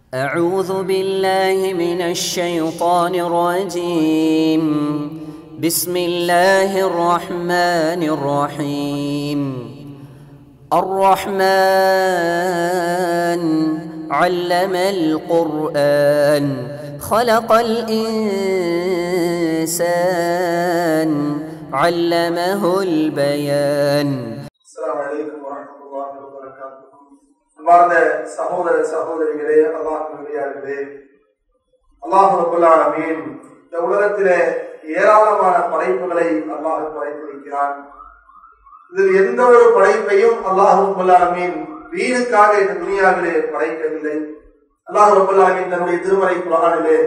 أعوذ بالله من الشيطان الرجيم بسم الله الرحمن الرحيم الرحمن علم القرآن خلق الإنسان علمه البيان அஸ்ஸலாமு அலைக்கும் வரஹ்மத்துல்லாஹி வபரகாத்துஹு அன்பார்ந்த சகோதர சகோதரிகளே அல்லாஹ்வுடையார்களே அல்லாஹ் ரப்பல் ஆலமீன் இந்த உலகத்திலே ஏராளமான படைப்புகளை அல்லாஹ் படைத்திருக்கிறான் இதில் எந்த ஒரு படைப்பையும் அல்லாஹ் ரப்பல் ஆலமீன் வீணுக்காக இந்த துனியாவிலே படைக்கவில்லை அல்லாஹ் ரப்பல் ஆலமீன் தன்னுடைய திருமறை குரானிலே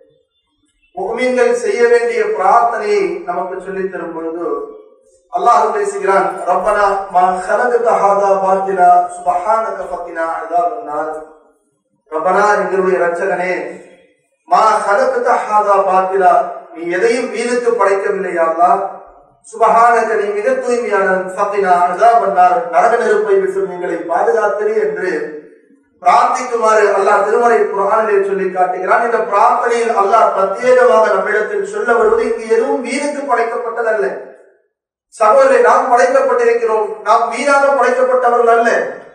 முஹ்மீன்கள் செய்ய வேண்டிய பிரார்த்தனையை நமக்கு சொல்லித் தரும் பொழுது அல்லாஹ் பேசுகிறான் ரப்பனா மா خلقت هذا باطلا سبحانك فقنا عذاب النار ரப்பனா எங்களுடைய இரட்சகனே மா خلقت هذا باطلا நீ எதையும் வீணுக்கு படைக்கவில்லை யா அல்லாஹ் சுபஹானக நீ மிக தூய்மையானவன் ஃபகினா அஸாப் النار நரக நெருப்பை விட்டு எங்களை பாதுகாத்தரே என்று பிரார்த்திக்குமாறு அல்லாஹ் திருமறை குரானிலே சொல்லி காட்டுகிறான் இந்த பிரார்த்தனையில் அல்லாஹ் பிரத்யேகமாக நம்மிடத்தில் சொல்ல வருவது இங்கு எதுவும் வீணுக்கு படைக்கப்பட்டதல்ல சகோதரரை நாம் படைக்கப்பட்டிருக்கிறோம் நாம் வீணாக படைக்கப்பட்டவர்கள் அல்ல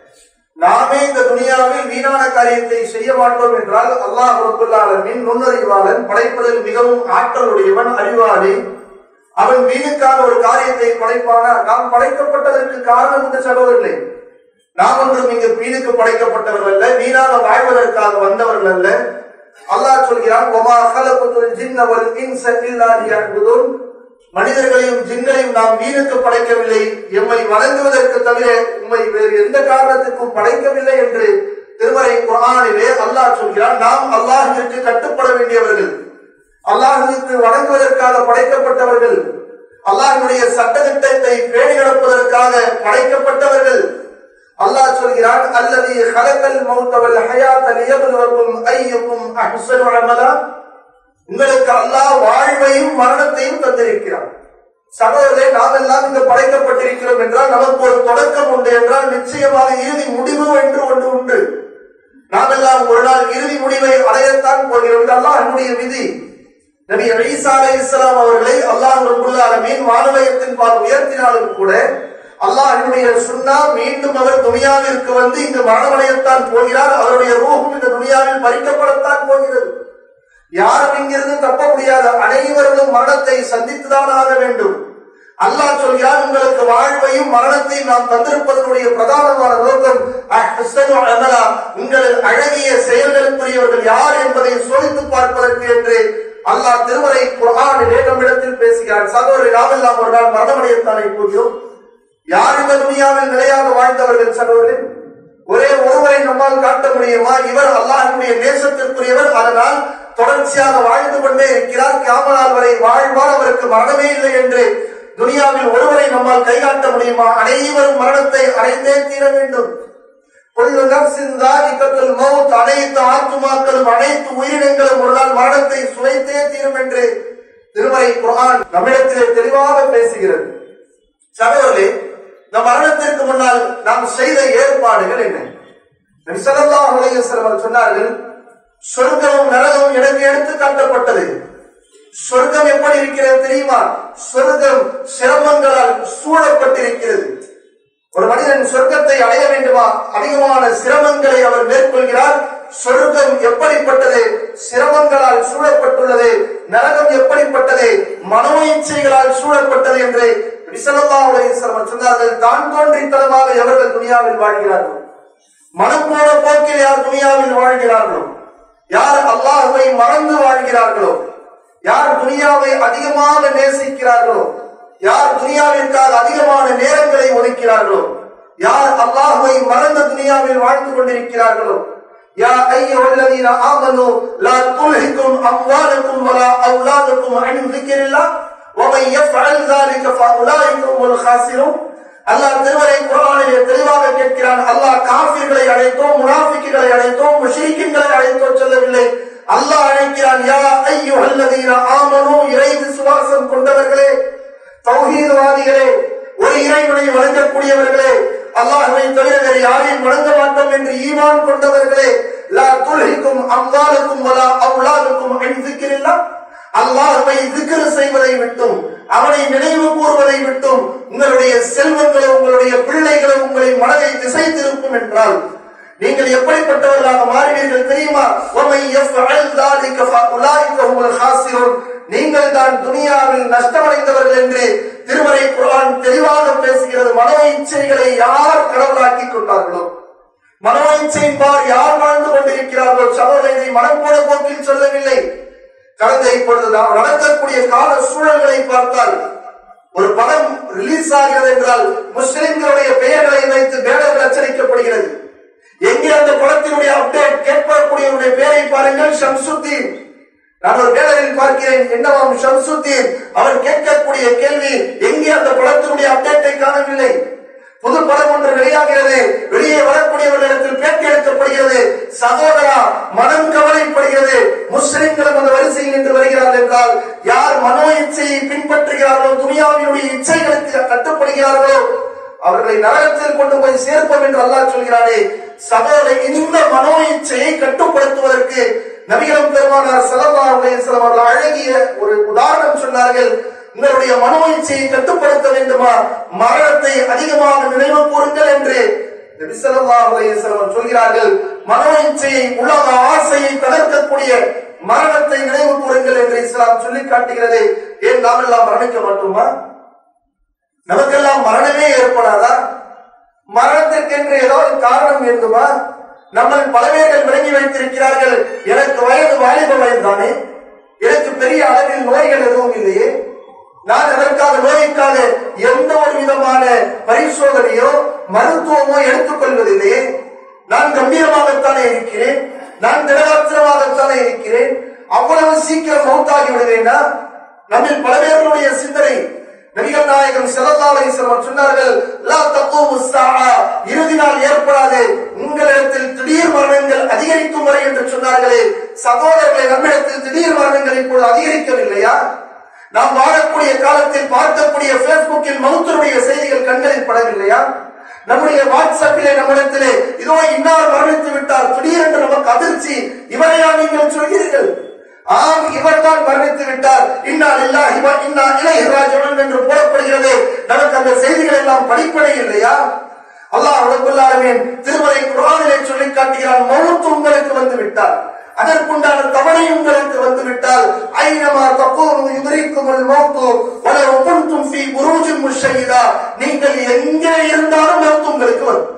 நாமே இந்த துனியாவில் வீணான காரியத்தை செய்ய மாட்டோம் என்றால் அல்லாஹ் ரபுல்லாலமின் நுண்ணறிவாளன் படைப்பதில் மிகவும் ஆற்றலுடையவன் அறிவாளி அவன் வீணுக்காக ஒரு காரியத்தை படைப்பானா நாம் படைக்கப்பட்டதற்கு காரணம் உண்டு சகோதரர்களே நாம் ஒன்றும் இங்கு வீணுக்கு படைக்கப்பட்டவர்கள் அல்ல வீணாக வாழ்வதற்காக வந்தவர்கள் அல்ல அல்லாஹ் சொல்கிறான் ஒமா ஹலகுத்துல் ஜின்ன வல் இன்ஸ இல்லா லியஅபுதுன் மனிதர்களையும் ஜின்களையும் நாம் வீணுக்கு படைக்கவில்லை எம்மை வணங்குவதற்கு தவிர உம்மை வேறு எந்த காரணத்துக்கும் படைக்கவில்லை என்று திருமறை குரானிலே அல்லாஹ் சொல்கிறான் நாம் அல்லாஹிற்கு கட்டுப்பட வேண்டியவர்கள் அல்லாஹிற்கு வணங்குவதற்காக படைக்கப்பட்டவர்கள் அல்லாஹினுடைய சட்டத்திட்டத்தை பேணி நடப்பதற்காக படைக்கப்பட்டவர்கள் அல்லாஹ் சொல்கிறான் அல்லது ஹலக்கல் மௌத்தவல் ஹயாத் லியபுலுவக்கும் ஐயுக்கும் அஹ்சனு அமலா உங்களுக்கு அல்லாஹ் வாழ்வையும் மரணத்தையும் தந்திருக்கிறார் சகோதரே நாம் எல்லாம் இங்கு படைக்கப்பட்டிருக்கிறோம் என்றால் நமக்கு ஒரு தொடக்கம் உண்டு என்றால் நிச்சயமாக இறுதி முடிவு என்று ஒன்று உண்டு நாம் எல்லாம் ஒரு நாள் இறுதி முடிவை அடையத்தான் போகிறோம் இது அல்லாஹ்வுடைய விதி நபி ஈசா அலை இஸ்லாம் அவர்களை அல்லாஹ் ரபுல் ஆலமீன் மானுவயத்தின் பால் உயர்த்தினாலும் கூட அல்லாஹ்வுடைய சுன்னா மீண்டும் அவர் துனியாவிற்கு வந்து இங்கு மரணமடையத்தான் போகிறார் அவருடைய ரூஹும் இந்த துனியாவில் பறிக்கப்படத்தான் போகிறது யாரும் இங்கிருந்து தப்ப முடியாது அனைவரும் மரணத்தை சந்தித்துதான் ஆக வேண்டும் அல்லாஹ் சொல்கிறான் உங்களுக்கு வாழ்வையும் மரணத்தையும் நாம் தந்திருப்பதனுடைய பிரதானமான நோக்கம் அஹ்சனு அமலா உங்கள் அழகிய செயல்களுக்குரியவர்கள் யார் என்பதை சோதித்து பார்ப்பதற்கு என்று அல்லாஹ் திருமறை குரானிலே நம்மிடத்தில் பேசுகிறான் சகோதரி நாமெல்லாம் ஒரு நாள் மரணமடையத்தானே போகிறோம் யார் இந்த துணியாவில் நிலையாக வாழ்ந்தவர்கள் சகோதரி ஒரே ஒருவரை நம்மால் காட்ட முடியுமா இவர் அல்லாஹினுடைய நேசத்திற்குரியவர் அதனால் தொடர்ச்சியாக வாழ்ந்து கொண்டே இருக்கிறார் கியாமனால் வரை வாழ்வார் அவருக்கு மரணமே இல்லை என்று துனியாவில் ஒருவரை நம்மால் கைகாட்ட முடியுமா அனைவரும் மரணத்தை அடைந்தே தீர வேண்டும் கொள்ளு நப்சின் தாரிக்கத்தில் மவுத் அனைத்து ஆத்துமாக்களும் அனைத்து உயிரினங்களும் ஒரு நாள் மரணத்தை சுவைத்தே தீரும் என்று திருமறை குரான் நம்மிடத்திலே தெளிவாக பேசுகிறது சகோதரே இந்த மரணத்திற்கு முன்னால் நாம் செய்த ஏற்பாடுகள் என்ன நபி ஸல்லல்லாஹு அலைஹி வஸல்லம் சொன்னார்கள் சொர்க்கமும் நரகமும் எனக்கு எடுத்து காட்டப்பட்டது சொர்க்கம் எப்படி இருக்கிறது தெரியுமா சொர்க்கம் சிரமங்களால் சூழப்பட்டிருக்கிறது ஒரு மனிதன் சொர்க்கத்தை அடைய வேண்டுமா அதிகமான சிரமங்களை அவர் மேற்கொள்கிறார் சொர்க்கம் எப்படிப்பட்டது சிரமங்களால் சூழப்பட்டுள்ளது நரகம் எப்படிப்பட்டது மனோ இச்சைகளால் சூழப்பட்டது என்று விசலல்லாஹு அலைஹி வஸல்லம் சொன்னார்கள் தான் தோன்றித்தனமாக எவர்கள் துனியாவில் வாழ்கிறார்கள் மனம் போன போக்கில் யார் துனியாவில் வாழ்கிறார்களோ யார் அல்லாஹுவை மறந்து வாழ்கிறார்களோ யார் துனியாவை அதிகமாக நேசிக்கிறார்களோ யார் துனியாவிற்காக அதிகமான நேரங்களை ஒதுக்கிறார்களோ யார் அல்லாஹுவை மறந்த துனியாவில் வாழ்ந்து கொண்டிருக்கிறார்களோ யா ஐயுஹல்லதீன ஆமனு லா துல்ஹிக்கும் அம்வாலுக்கும் வலா அவுலாதுக்கும் அன் ذிக்ரில்லாஹ் ومن يفعل ذلك فاولئك هم الخاسرون அல்லாஹ் திருமறை குரானிலே தெளிவாக கேட்கிறான் அல்லாஹ் காஃபிர்களை அழைத்தோம் முனாஃபிக்குகளை அழைத்தோம் முஷ்ரிக்கின்களை அழைத்தோம் சொல்லவில்லை அல்லாஹ் அழைக்கிறான் யா ஐயுஹல்லதீன ஆமனு இறை விசுவாசம் கொண்டவர்களே தௌஹீத்வாதிகளே ஒரு இறைவனை வணங்கக்கூடியவர்களே அல்லாஹ்வை தவிர வேறு யாரையும் வணங்க மாட்டோம் என்று ஈமான் கொண்டவர்களே லா துல்ஹிக்கும் துல்ஹிக்கும் அம்வாலுக்கும் வலா அவுலாதுக்கும் அன் திக்ரில்லாஹ் அல்லாஹ்வை திக்ர் செய்வதை விட்டும் அவனை நினைவு கூறுவதை விட்டும் உங்களுடைய செல்வங்களோ உங்களுடைய பிள்ளைகளோ உங்களை மனதை திசை திருப்பும் என்றால் நீங்கள் எப்படிப்பட்டவர்களாக மாறுவீர்கள் தெரியுமா وَمَن يَفْعَلْ ذَلِكَ فَأُولَٰئِكَ هُمُ الْخَاسِرُونَ நீங்கள் தான் துனியாவில் நஷ்டமடைந்தவர்கள் என்று திருமறை குர்ஆன் தெளிவாக பேசுகிறது மனோ இச்சைகளை யார் கடவுளாக்கி கொண்டார்களோ மனோ இச்சையின்பார் யார் வாழ்ந்து கொண்டிருக்கிறார்களோ சகோதரரை இதை மனம் போன போக்கில் சொல்லவில்லை கடந்த இப்பொழுது நாம் நடக்கக்கூடிய கால சூழல்களை பார்த்தால் ஒரு படம் ரிலீஸ் ஆகிறது என்றால் முஸ்லிம்களுடைய பெயர்களை வைத்து பேனர்கள் அச்சரிக்கப்படுகிறது எங்கே அந்த படத்தினுடைய அப்டேட் கேட்கக்கூடியவருடைய பெயரை பாருங்கள் ஷம்சுத்தீன் நான் ஒரு பேனரில் பார்க்கிறேன் என்னவாம் ஷம்சுத்தீன் அவர் கேட்கக்கூடிய கேள்வி எங்கே அந்த படத்தினுடைய அப்டேட்டை காணவில்லை புது படம் ஒன்று வெளியாகிறது வெளியே வரக்கூடியவர்களிடத்தில் பேட்டி எடுக்கப்படுகிறது சகோதரா மனம் கவலைப்படுகிறது முஸ்லிம்களும் அந்த வரிசையில் நின்று வருகிறார்கள் என்றால் யார் மனோ இச்சையை பின்பற்றுகிறார்களோ துனியாவினுடைய இச்சைகளுக்கு கட்டுப்படுகிறார்களோ அவர்களை நரகத்தில் கொண்டு போய் சேர்ப்போம் என்று அல்லாஹ் சொல்கிறானே சகோதர இந்த மனோ இச்சையை கட்டுப்படுத்துவதற்கு நபிகளும் பெருமானார் ஸல்லல்லாஹு அலைஹி வஸல்லம் அவர்கள் அழகிய ஒரு உதாரணம் சொன்னார்கள் உங்களுடைய மனோ இச்சையை கட்டுப்படுத்த வேண்டுமா மரணத்தை அதிகமாக நினைவு கூறுங்கள் என்று நபி ஸல்லல்லாஹு அலைஹி வஸல்லம் சொல்கிறார்கள் மனோ இச்சையை உலக ஆசையை தகர்க்கக்கூடிய மரணத்தை நினைவு கூறுங்கள் என்று இஸ்லாம் சொல்லி காட்டுகிறது ஏன் நாம் எல்லாம் மரணிக்க மாட்டோமா நமக்கெல்லாம் மரணமே ஏற்படாதா மரணத்திற்கென்று ஏதாவது காரணம் வேண்டுமா நம்ம பல பேர்கள் விளங்கி வைத்திருக்கிறார்கள் எனக்கு வயது வாலிப வயது தானே எனக்கு பெரிய அளவில் நோய்கள் எதுவும் இல்லையே நான் அதற்காக நோய்க்காக எந்த ஒரு விதமான பரிசோதனையோ மருத்துவமோ எடுத்துக்கொள்வதில்லையே நான் கம்பீரமாகத்தானே இருக்கிறேன் நான் திடகாத்திரமாகத்தானே இருக்கிறேன் அவ்வளவு சீக்கிரம் மௌத்தாகி விடுவேனா நம்மில் பல பேர்களுடைய சிந்தனை நபிகள் நாயகம் ஸல்லல்லாஹு அலைஹி வஸல்லம் சொன்னார்கள் லா தக்கூமு ஸாஆ இறுதி நாள் ஏற்படாது உங்களிடத்தில் திடீர் மரணங்கள் அதிகரிக்கும் வரை என்று சொன்னார்களே சகோதரர்களை நம்மிடத்தில் திடீர் மரணங்கள் இப்பொழுது அதிகரிக்கவில்லையா நாம் வாழக்கூடிய காலத்தில் பார்க்கக்கூடிய பேஸ்புக்கில் மௌத்தருடைய செய்திகள் கண்களில் படவில்லையா நம்முடைய வாட்ஸ்அப்பிலே நம்மிடத்திலே இதோ இன்னார் மரணித்து விட்டார் திடீரென்று நமக்கு அதிர்ச்சி இவரையா நீங்கள் சொல்கிறீர்கள் ஆம் இவர்தான் மரணித்து விட்டார் இன்னா இல்லா இவ இன்னா இளையராஜன் என்று போடப்படுகிறது நமக்கு அந்த செய்திகள் எல்லாம் படிப்படை இல்லையா அல்லாஹ் ரப்பல் ஆலமீன் திருமறை குர்ஆனிலே சொல்லி காட்டுகிறான் மௌத் உங்களுக்கு வந்து விட்டார் அதற்குண்டான தவணை உங்களுக்கு வந்து விட்டால் ஐனமா தப்போரு யுதரிக்குமுல் மௌத்து வலவ் குன்தும் ஃபீ புரூஜின் முஷைதா நீங்கள் எங்கே இருந்தாலும் மௌத் உங்களுக்கு வரும்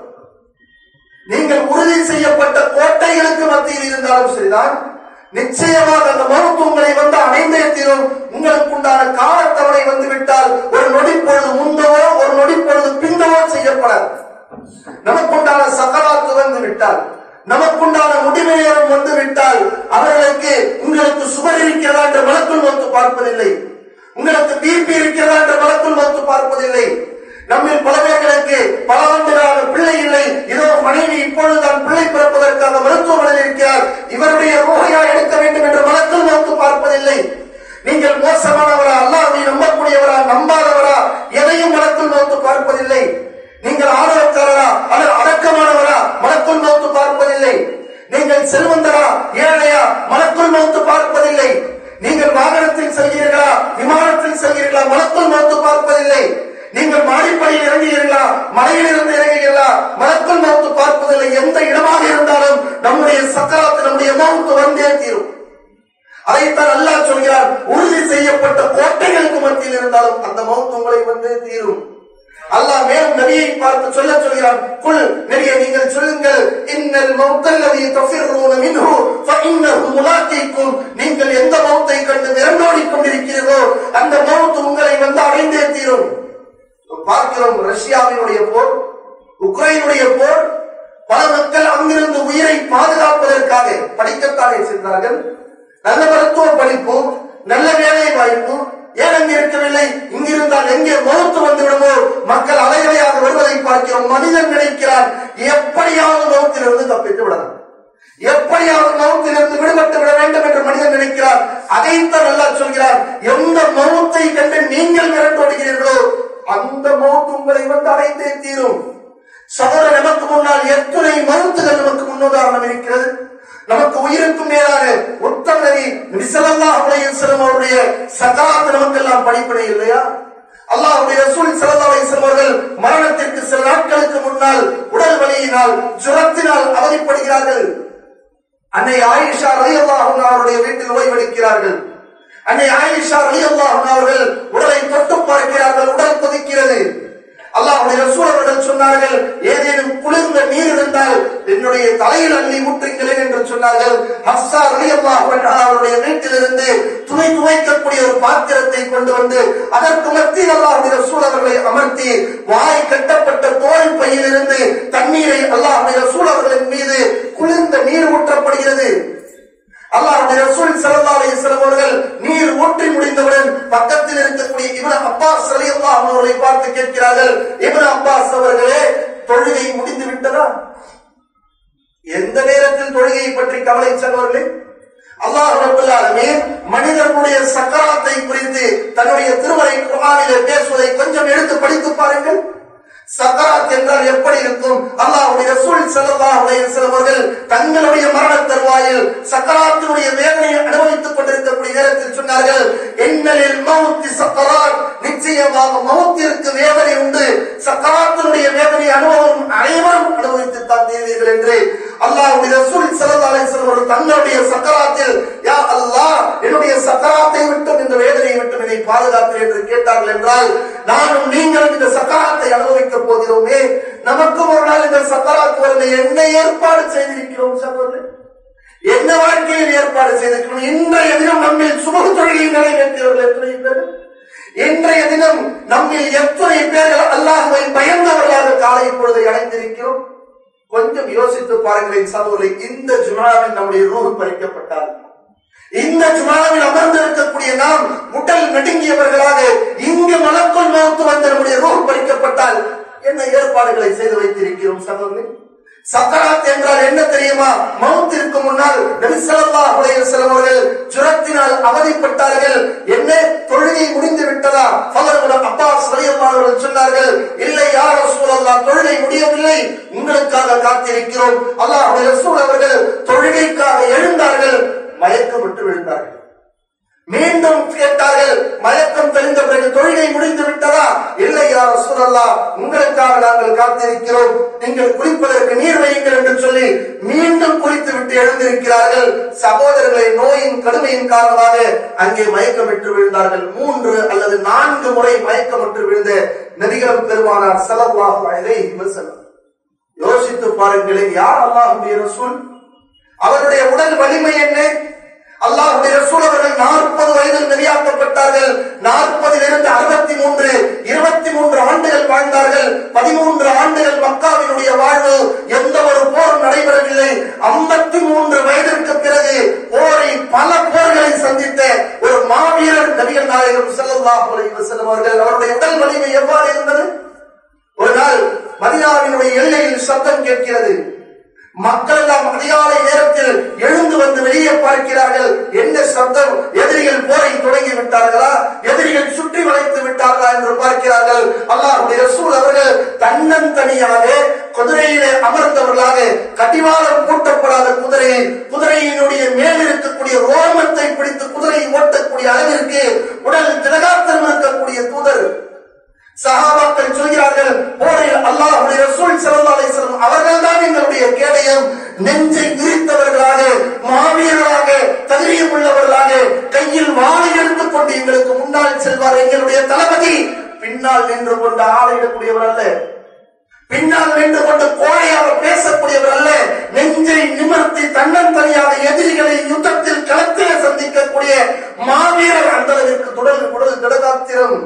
நீங்கள் உறுதி செய்யப்பட்ட கோட்டைகளுக்கு மத்தியில் இருந்தாலும் சரிதான் நிச்சயமாக அந்த மருத்துவ உங்களை வந்து அடைந்தே தீரும் உங்களுக்கு உண்டான காலத்தவணை வந்து விட்டால் ஒரு நொடி பொழுது முந்தவோ ஒரு நொடி பொழுது பிந்தவோ செய்யப்படாது நமக்குண்டான சக்கராத்து வந்து விட்டால் நமக்குண்டான முடிவு நேரம் வந்து விட்டால் அவர்களுக்கு உங்களுக்கு சுவர் இருக்கிறதா என்ற வழக்குள் வந்து பார்ப்பதில்லை உங்களுக்கு பிபி இருக்கிறதா என்ற வழக்குள் வந்து பார்ப்பதில்லை நம்மில் பல பேர்களுக்கு பல ஆண்டுகளாக பிள்ளை இல்லை இதோ மனைவி இப்பொழுதுதான் பிள்ளை பிறப்பதற்காக மருத்துவமனையில் இருக்கிறார் இவருடைய ரோகையா எடுக்க வேண்டும் என்ற வழக்கில் நோக்கு பார்ப்பதில்லை நீங்கள் மோசமானவரா அல்லாஹ்வை நம்பக்கூடியவரா நம்பாதவரா எதையும் மனத்தில் நோக்கு பார்ப்பதில்லை நீங்கள் ஆதரவுக்காரரா அல்லது அடக்கமானவரா மனக்குள் நோக்கு பார்ப்பதில்லை நீங்கள் செல்வந்தரா ஏழையா மனக்குள் நோக்கு பார்ப்பதில்லை நீங்கள் வாகனத்தில் செல்கிறீர்களா விமானத்தில் செல்கிறீர்களா மனக்குள் நோக்கு பார்ப்பதில்லை நீங்கள் மாடிப்படியில் இறங்குகிறீர்களா மலையில் இருந்து இறங்குகிறீர்களா மனக்குள் நோக்கு பார்ப்பதில்லை எந்த இடமாக இருந்தாலும் நம்முடைய சக்கராத்து நம்முடைய மௌத்து வந்தே தீரும் அதைத்தான் அல்லாஹ் சொல்கிறார் உறுதி செய்யப்பட்ட கோட்டைகளுக்கு மத்தியில் இருந்தாலும் அந்த மௌத்து உங்களை வந்தே தீரும் அல்லாஹ் மேலும் நபியை பார்த்து சொல்ல சொல்கிறான் குல் நபியை நீங்கள் சொல்லுங்கள் இன்னல் மௌத்தல்லதி தஃபிர்ரூன மின்ஹு ஃபஇன்னஹு முலாக்கீக்கும் நீங்கள் எந்த மௌத்தை கண்டு விரண்டோடிக் கொண்டிருக்கிறீர்களோ அந்த மௌத் உங்களை வந்து அடைந்தே தீரும் பார்க்கிறோம் ரஷ்யாவினுடைய போர் உக்ரைனுடைய போர் பல மக்கள் அங்கிருந்து உயிரை பாதுகாப்பதற்காக படிக்கத்தானே சென்றார்கள் நல்ல மருத்துவ படிப்பு நல்ல வேலை வாய்ப்பு ஏன் அங்கு இருக்கவில்லை இங்கிருந்தால் எங்கே மௌத்து வந்துவிடுமோ மக்கள் அலைகளையாக வருவதை பார்க்கிறோம் மனிதன் நினைக்கிறான் எப்படியாவது மௌத்திலிருந்து தப்பித்து விடலாம் எப்படியாவது மௌத்திலிருந்து விடுபட்டு விட வேண்டும் என்று மனிதன் நினைக்கிறார் அதைத்தான் அல்லாஹ் சொல்கிறார் எந்த மௌத்தை கண்டு நீங்கள் விரண்டோடுகிறீர்களோ அந்த மௌத்து உங்களை வந்து அடைந்தே தீரும் சகோதர நமக்கு முன்னால் எத்தனை மருத்துகள் நமக்கு முன்னுதாரணம் இருக்கிறது நமக்கு உயிருக்கும் மேலான உத்தம நபி ஸல்லல்லாஹு அலைஹி வஸல்லம் அவருடைய சகாத் நமக்கெல்லாம் படிப்பினை இல்லையா அல்லாஹ்வுடைய ரசூல் ஸல்லல்லாஹு அலைஹி வஸல்லம் அவர்கள் மரணத்திற்கு சில நாட்களுக்கு முன்னால் உடல் வலியினால் ஜுரத்தினால் அவதிப்படுகிறார்கள் அன்னை ஆயிஷா ரலியல்லாஹு அன்ஹா அவருடைய வீட்டில் ஓய்வெடுக்கிறார்கள் அன்னை ஆயிஷா ரலியல்லாஹு அன்ஹா அவர்கள் உடலை தொட்டு பார்க்கிறார்கள் உடல் கொதிக்கிறது அல்லாஹ்வுடைய ரசூல் அவர்கள் சொன்னார்கள் ஏதேனும் குளிர்ந்த நீர் இருந்தால் என்னுடைய தலையில் அள்ளி ஊற்றுங்களேன் என்று சொன்னார்கள் ஹப்சா ரலியல்லாஹு அன்ஹா அவருடைய வீட்டிலிருந்து துணை துவைக்கக்கூடிய ஒரு பாத்திரத்தை கொண்டு வந்து அதற்கு மத்தியில் அல்லாஹ்வுடைய ரசூல் அவர்களை அமர்த்தி வாய் கட்டப்பட்ட தோல் பையிலிருந்து தண்ணீரை அல்லாஹ்வுடைய ரசூல் அவர்களின் மீது குளிர்ந்த நீர் ஊற்றப்படுகிறது அல்லாஹ்வுடைய ரசூல் ஸல்லல்லாஹு அலைஹி வஸல்லம் அவர்கள் நீர் ஊற்றி முடிந்தவுடன் பக்கத்தில் இருக்கக்கூடிய இப்னு அப்பாஸ் ரலியல்லாஹு அன்ஹு அவர்களை பார்த்து கேட்கிறார்கள் இப்னு அப்பாஸ் அவர்களே தொழுகை முடிந்து விட்டதா எந்த நேரத்தில் தொழுகையை பற்றி கவலை செல்வர்களே அல்லாஹ் ரப்பல் ஆலமீன் மனிதர்களுடைய சக்கராத்தை குறித்து தன்னுடைய திருமறை குர்ஆனிலே பேசுவதை கொஞ்சம் எடுத்து படித்து பாருங்கள் சக்கராத் என்றால் எப்படி இருக்கும் அல்லாஹ்வுடைய ரசூல் ஸல்லல்லாஹு அலைஹி வஸல்லம் அவர்கள் தங்களுடைய மரண தருவாயில் சக்கராத்தினுடைய வேதனையை அனுபவித்துக் கொண்டிருக்கக்கூடிய நேரத்தில் சொன்னார்கள் என்னலில் மௌத்தி சக்கராத் நிச்சயமாக மௌத்திற்கு வேதனை உண்டு சக்கராத்தினுடைய வேதனை அனுபவம் அனைவரும் அனுபவித்து தான் தீர்வீர்கள் என்று அல்லாஹ்வுடைய ரசூல் ஸல்லல்லாஹு அலைஹி வஸல்லம் அவர்கள் தங்களுடைய சக்கராத்தில் யா அல்லாஹ் என்னுடைய சக்கராத்தை விட்டும் இந்த வேதனையை விட்டும் என்னை பாதுகாத்து என்று கேட்டார்கள் என்றால் நானும் நீங்களும் இந்த சக்கராத்தை அனுபவிக்க போகிறோமே நமக்கும் ஒரு நாள் இந்த சக்கராத்து வருது என்ன ஏற்பாடு செய்திருக்கிறோம் சகோதரர் என்ன வாழ்க்கையில் ஏற்பாடு செய்திருக்கிறோம் இன்றைய தினம் நம்மில் சுமூக தொழிலை நிறைவேற்றியவர்கள் எத்தனை பேர் இன்றைய தினம் நம்மில் எத்தனை பேர்கள் அல்லாஹுவை பயந்தவர்களாக காலை பொழுதை அடைந்திருக்கிறோம் கொஞ்சம் யோசித்து பாருங்களேன் சகோதரி இந்த ஜுமாவில் நம்முடைய ரூஹ் பறிக்கப்பட்டால் இந்த ஜுமாவில் அமர்ந்திருக்கக்கூடிய நாம் உடல் நடுங்கியவர்களாக இங்கு மனக்குள் மௌத்து வந்த நம்முடைய ரூஹ் பறிக்கப்பட்டால் என்ன ஏற்பாடுகளை செய்து வைத்திருக்கிறோம் சகோதரி சக்கராத் என்றால் என்ன தெரியுமா மௌத்திற்கு முன்னால் நபி ஸல்லல்லாஹு அலைஹி வஸல்லம் அவர்கள் ஜுரத்தினால் அவதிப்பட்டார்கள் என்ன தொழுகை முடிந்து விட்டதா ஃபதர் அப்பாஸ் ரலியல்லாஹு அவர்கள் சொன்னார்கள் இல்லை யா ரசூலல்லாஹ் தொழுகை முடியவில்லை உங்களுக்காக காத்திருக்கிறோம் அல்லாஹ்வுடைய ரசூல் அவர்கள் தொழுகைக்காக எழுந்தார்கள் மயக்கமிட்டு விழுந்தார்கள் மீண்டும் கேட்டார்கள் மயக்கம் தெளிந்த பிறகு தொழுகை முடிந்து விட்டதா இல்லை யார் ரசூலல்லா உங்களுக்காக நாங்கள் காத்திருக்கிறோம் நீங்கள் குளிப்பதற்கு நீர் வையுங்கள் என்று சொல்லி மீண்டும் குளித்து விட்டு எழுந்திருக்கிறார்கள் சகோதரர்களை நோயின் கடுமையின் காரணமாக அங்கே மயக்கமிட்டு விழுந்தார்கள் மூன்று அல்லது நான்கு முறை மயக்கமிட்டு விழுந்த நபிகளும் பெருமானார் ஸல்லல்லாஹு அலைஹி வஸல்லம் யோசித்து பாருங்களேன் யார் அல்லாஹ்வுடைய ரசூல் அவருடைய உடல் வலிமை என்ன அல்லாஹுடைய ரசூல் அவர்கள் நாற்பது வயதில் நெறியாக்கப்பட்டார்கள் நாற்பதில் இருந்து அறுபத்தி மூன்று இருபத்தி மூன்று ஆண்டுகள் வாழ்ந்தார்கள் பதிமூன்று ஆண்டுகள் மக்காவினுடைய வாழ்வு எந்த ஒரு போர் நடைபெறவில்லை ஐம்பத்தி மூன்று வயதிற்கு பிறகு போரை பல போர்களை சந்தித்த ஒரு மாவீரர் நபிகள் நாயகம் ஸல்லல்லாஹு அலைஹி வஸல்லம் அவர்கள் அவருடைய உடல் வலிமை எவ்வாறு இருந்தது ஒரு நாள் மதினாவினுடைய எல்லையில் சத்தம் கேட்கிறது மக்கள் எல்லாம் அதிகாலை நேரத்தில் எழுந்து வந்து வெளியே பார்க்கிறார்கள் என்ன சத்தம் எதிரிகள் போரை தொடங்கி விட்டார்களா எதிரிகள் சுற்றி வளைத்து விட்டார்களா என்று பார்க்கிறார்கள் அல்லாஹ்வுடைய ரசூல் அவர்கள் தன்னந்தனியாக குதிரையிலே அமர்ந்தவர்களாக கடிவாளம் பூட்டப்படாத குதிரையை குதிரையினுடைய மேல் இருக்கக்கூடிய ரோமத்தை பிடித்து குதிரையை ஓட்டக்கூடிய அளவிற்கு உடல் திலகாத்திரம் இருக்கக்கூடிய தூதர் சஹாபாக்கள் சொல்கிறார்கள் போரில் அல்லாஹ்வுடைய ரசூல் ஸல்லல்லாஹு அலைஹி வஸல்லம் அவர்கள் தான் எங்களுடைய கேடயம் நெஞ்சை விரித்தவர்களாக மாவீரர்களாக தைரியம் உள்ளவர்களாக கையில் வாளை எடுத்துக் கொண்டு எங்களுக்கு முன்னால் செல்வார் எங்களுடைய தளபதி பின்னால் நின்று கொண்டு ஆணையிடக்கூடியவர் அல்ல பின்னால் நின்று கொண்டு கோழையாக பேசக்கூடியவர் அல்ல நெஞ்சை நிமிர்த்தி தன்னந்தனியாக எதிரிகளை யுத்தத்தில் களத்திலே சந்திக்கக்கூடிய மாவீரர் அந்த அளவிற்கு தொடர்ந்து உடல் திடகாத்திரம்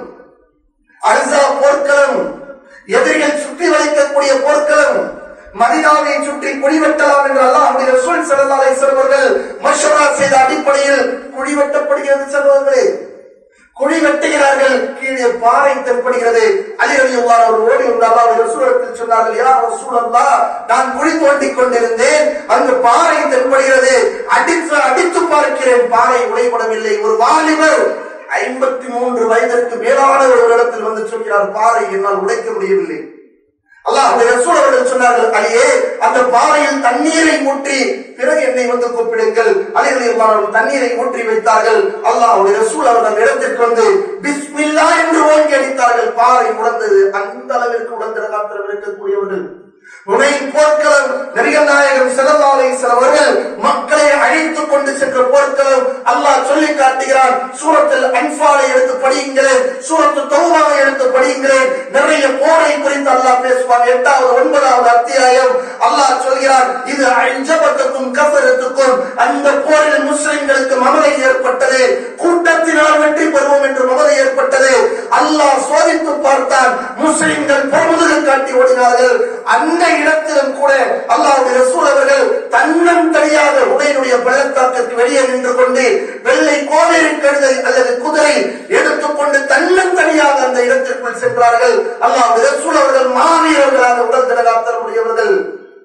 அரிசா போர்க்களம் எதிரிகள் சுற்றி வளைக்கக்கூடிய போர்க்களம் மதினாவை சுற்றி குழி வெட்டலாம் என்று அல்லாஹ்வுடைய ரசூல் ஸல்லல்லாஹு அலைஹி வஸல்லம் அவர்கள் மஷ்வரா செய்த அடிப்படையில் குழி வெட்டப்படுகிறது சகோதரர்களே குழி வெட்டுகிறார்கள் கீழே பாறை தென்படுகிறது அலி ரலியல்லாஹு அவர் ஓடி வந்து அல்லாஹ்வுடைய ரசூலுக்கு சொன்னார்கள் யா ரசூலல்லாஹ் நான் குழி தோண்டிக் கொண்டிருந்தேன் அங்கு பாறை தென்படுகிறது அடித்து அடித்து பார்க்கிறேன் பாறை உடைபடவில்லை ஒரு வாலிபர் ஐம்பத்தி மூன்று வயதிற்கு மேலான ஒரு இடத்தில் வந்து சொல்கிறார் பாறை என்னால் உடைக்க முடியவில்லை அல்லாஹ் ரசூல் அவர்கள் சொன்னார்கள் அலியே அந்த பாறையில் தண்ணீரை ஊற்றி பிறகு என்னை வந்து கூப்பிடுங்கள் அலிகளை அவர்கள் தண்ணீரை ஊற்றி வைத்தார்கள் அல்லாஹ் ரசூல் அவர்கள் அந்த இடத்திற்கு வந்து பிஸ்மில்லா என்று ஓங்கி அடித்தார்கள் பாறை உடந்தது அந்த அளவிற்கு உடந்திர காத்திரம் இருக்கக்கூடியவர்கள் உனை போர்க்களம் நபிகள் நாயகம் செலவாலை அவர்கள் மக்களை அழைத்துக் கொண்டு சென்ற போர்க்களம் அல்லாஹ் சொல்லி காட்டுகிறான் சூரத்தில் அன்பாலை எடுத்து படியுங்களேன் சூரத்து தௌபாவை எடுத்து படியுங்களேன் நிறைய போரை குறித்து அல்லாஹ் பேசுவான் எட்டாவது ஒன்பதாவது அத்தியாயம் அல்லாஹ் சொல்கிறான் இது அஞ்சபத்துக்கும் கபரத்துக்கும் அந்த போரில் முஸ்லிம்களுக்கு மமதை ஏற்பட்டது கூட்டத்தினால் வெற்றி பெறுவோம் என்று மமதை ஏற்பட்டது அல்லாஹ் சோதித்து பார்த்தான் முஸ்லிம்கள் பொறுமுதுகு காட்டி ஓடினார்கள் அந்த இடத்திலும் கூட அல்லாஹ் ரசூல் அவர்கள் தன்னம் தனியாக உடையினுடைய பள்ளத்தாக்கிற்கு வெளியே நின்று கொண்டு வெள்ளை கோவேரி கழுதை அல்லது குதிரை எடுத்துக்கொண்டு தன்னம் தனியாக அந்த இடத்திற்குள் சென்றார்கள் அல்லாஹ் ரசூல் அவர்கள் மாறியவர்களாக உடல் திடகாத்தருடையவர்கள்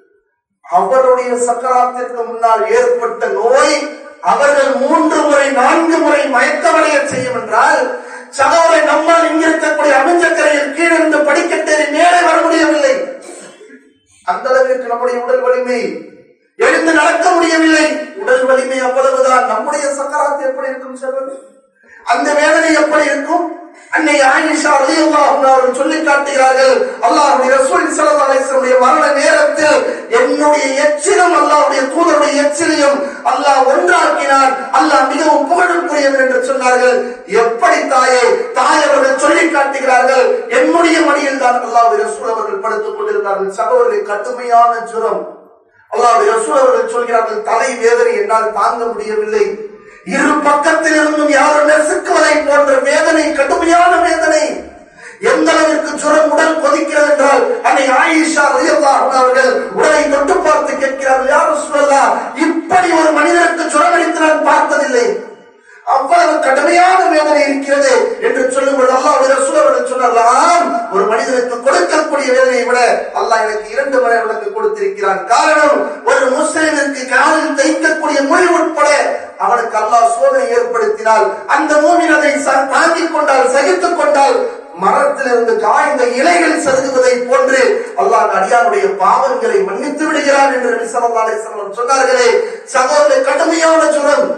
அவருடைய சக்கராத்திற்கு முன்னால் ஏற்பட்ட நோய் அவர்கள் மூன்று முறை நான்கு முறை மயக்கமடைய செய்யும் என்றால் சகோதரை நம்மால் இங்கிருக்கக்கூடிய அமைஞ்சக்கரையில் கீழிருந்து படிக்கட்டேறி மேலே வர முடியவில்லை அந்த அளவிற்கு நம்முடைய உடல் வலிமை எழுந்து நடக்க முடியவில்லை உடல் வலிமை அவ்வளவுதான் நம்முடைய சக்கராத்து எப்படி இருக்கும் சகோதரி அந்த வேதனை எப்படி இருக்கும் அன்னை ஆயிஷா ரலியல்லாஹு அன்ஹா அவர்கள் சொல்லி காட்டுகிறார்கள் அல்லாஹ்வுடைய ரசூல் ஸல்லல்லாஹு அலைஹி வஸல்லம் மரண நேரத்தில் என்னுடைய எச்சிலும் அல்லாஹ்வுடைய தூதருடைய எச்சிலையும் அல்லாஹ் ஒன்றாக்கினான் அல்லாஹ் மிகவும் புகழுக்குரியவன் என்று சொன்னார்கள் எப்படி தாயே தாய் அவர்கள் சொல்லி காட்டுகிறார்கள் என்னுடைய மடியில் தான் அல்லாஹ்வுடைய ரசூல் அவர்கள் படுத்துக் கொண்டிருந்தார்கள் சகோதரி கடுமையான ஜுரம் அல்லாஹ் ரசூல் அவர்கள் சொல்கிறார்கள் தலை வேதனை என்னால் தாங்க முடியவில்லை இரு பக்கத்தில் இருந்தும் யாரும் நெசுக்குவதை போன்ற வேதனை கடுமையான வேதனை எந்த அளவிற்கு ஜுரம் உடல் கொதிக்கிறது என்றால் அன்னை ஆயிஷா ரலியல்லாஹு அவர்கள் உடலை தொட்டு பார்த்து கேட்கிறார்கள் யாரும் சொல்லலாம் இப்படி ஒரு மனிதனுக்கு ஜுரம் அடித்து நான் பார்த்ததில்லை அவ்வளவு கடுமையான வேதனை இருக்கிறது என்று சொல்லும்போது அல்லாஹ் ரசூல் அவர்கள் சொன்னார்கள் ஆம் ஒரு மனிதனுக்கு கொடுக்கக்கூடிய வேதனையை விட அல்லாஹ் எனக்கு இரண்டு மணி எனக்கு கொடுத்திருக்கிறான் காரணம் ஒரு முஸ்லிமிற்கு காலில் தைக்கக்கூடிய மொழி உட்பட அவனுக்கு அல்லாஹ் சோதனை ஏற்படுத்தினால் அந்த மூமின் அதை ச- தாங்கிக் கொண்டால் சகித்துக் கொண்டால் மரத்திலிருந்து காய்ந்த இலைகள் சருகுவதை போன்று அல்லாஹ் அடியாருடைய பாவங்களை மன்னித்து விடுகிறான் என்று நபி ஸல்லல்லாஹு அலைஹி வஸல்லம் சொன்னார்களே சகோதர கடுமையான ஜுரம்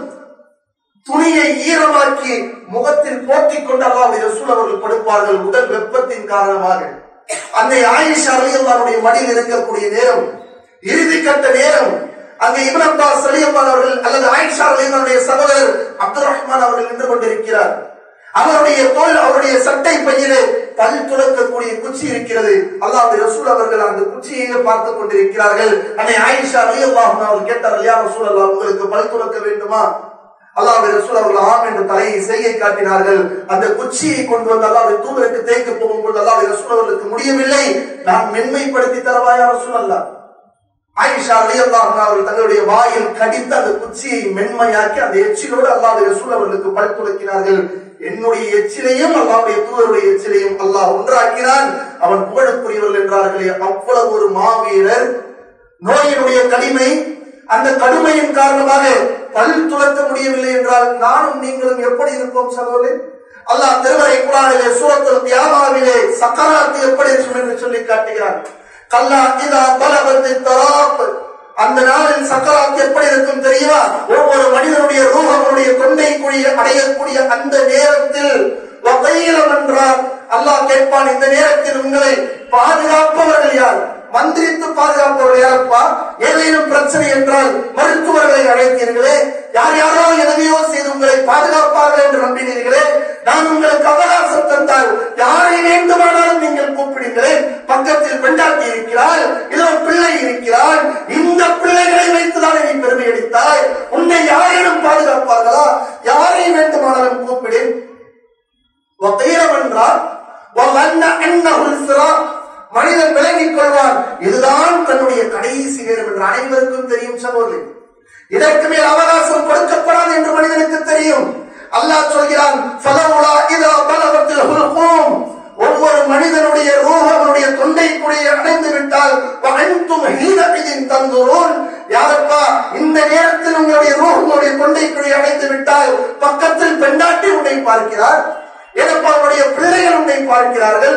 துணியை ஈரமாக்கி முகத்தில் போர்த்திக் கொண்டு அல்லாஹ் ரசூல் அவர்கள் படுப்பார்கள் உடல் வெப்பத்தின் காரணமாக அன்னை ஆயிஷா அலியல்லாருடைய மடியில் இருக்கக்கூடிய நேரம் இறுதி கட்ட நேரம் அங்கே இப்னு அப்பாஸ் அலியல்லான் அவர்கள் அல்லது ஆயிஷா அலியல்லாருடைய சகோதரர் அப்துல் ரஹ்மான் அவர்கள் நின்று கொண்டிருக்கிறார் அவருடைய தோல் அவருடைய சட்டை பையிலே பல் துளக்கக்கூடிய குச்சி இருக்கிறது அல்லாஹ் ரசூல் அவர்கள் அந்த குச்சியை பார்த்துக் கொண்டிருக்கிறார்கள் அன்னை ஆயிஷா அலியல்லாஹ் அவர்கள் கேட்டார்கள் யா ரசூல் அல்லாஹ் உங்களுக்கு பல் துளக்க வேண்டுமா அல்லாஹ் ரசூல் அவர்கள் ஆம் என்று தலையை செய்கை காட்டினார்கள் அந்த குச்சியை கொண்டு வந்து அல்லாஹ் தூதருக்கு தேய்க்க போகும்போது அல்லாஹ் ரசூல் அவர்களுக்கு முடியவில்லை நான் மென்மைப்படுத்தி தரவாயா ரசூல் அல்லாஹ் ஆயிஷா ரலியல்லாஹு அன்ஹா அவர்கள் தங்களுடைய வாயில் கடித்து அந்த குச்சியை மென்மையாக்கி அந்த எச்சிலோடு அல்லாஹ் ரசூல் அவர்களுக்கு பல் துளக்கினார்கள் என்னுடைய எச்சிலையும் அல்லாஹ்வுடைய தூதருடைய எச்சிலையும் அல்லாஹ் ஒன்றாக்கினான் அவன் புகழுக்குரியவர்கள் என்றார்களே அவ்வளவு ஒரு மாவீரர் நோயினுடைய கடுமை அந்த கடுமையின் காரணமாக பல் துளக்க முடியவில்லை என்றால் நானும் நீங்களும் எப்படி இருப்போம் சகோதரே அல்லாஹ் திருமறை குரானிலே சூரத்துல் தியாமாவிலே சக்கராத்து எப்படி இருக்கும் என்று சொல்லி காட்டுகிறார் கல்லா இதா பலவத்து தராப் அந்த நாளில் சக்கராத் எப்படி இருக்கும் தெரியுமா ஒவ்வொரு மனிதனுடைய ரூஹ் அவனுடைய தொண்டை குழி அடையக்கூடிய அந்த நேரத்தில் வகையிலம் என்றார் அல்லாஹ் கேட்பான் இந்த நேரத்தில் உங்களை பாதுகாப்பவர்கள் யார் மந்திரித்து பாதுகாப்பவர்கள் யாருப்பா ஏதேனும் பிரச்சனை என்றால் மருத்துவர்களை அழைத்தீர்களே யார் யாரோ எதையோ செய்து உங்களை பாதுகாப்பார்கள் என்று நம்பினீர்களே நான் உங்களுக்கு அவகாசம் தந்தால் யாரை வேண்டுமானாலும் நீங்கள் கூப்பிடுங்களேன் பக்கத்தில் பெண்டாட்டி இருக்கிறாள் இதோ பிள்ளை இருக்கிறாள் இந்த பிள்ளைகளை வைத்துதான் நீ பெருமை அடித்தாய் உன்னை யாரேனும் பாதுகாப்பார்களா யாரை வேண்டுமானாலும் கூப்பிடு வகைரம் என்றால் வல்ல அன்னஹுல் சிராத் மனிதன் விளங்கிக் கொள்வான் இதுதான் தன்னுடைய கடைசி நேரம் என்று அனைவருக்கும் தெரியும் சகோதரி இதற்கு மேல் அவகாசம் கொடுக்கப்படாது என்று மனிதனுக்கு தெரியும் அல்லாஹ் சொல்கிறான் ஃபலவுலா இதா பலவத்தில் ஹுல்கூம் ஒவ்வொரு மனிதனுடைய ரூஹ் அவனுடைய தொண்டை குழியை அடைந்து விட்டால் அனைத்தும் ஹீனத்தையின் தந்துரோன் யாரப்பா இந்த நேரத்தில் உங்களுடைய ரூஹ் உங்களுடைய தொண்டை குழியை அடைந்து விட்டால் பக்கத்தில் பெண்டாட்டி உன்னை பார்க்கிறார் ஏனப்பா அவருடைய பிள்ளைகள் உன்னை பார்க்கிறார்கள்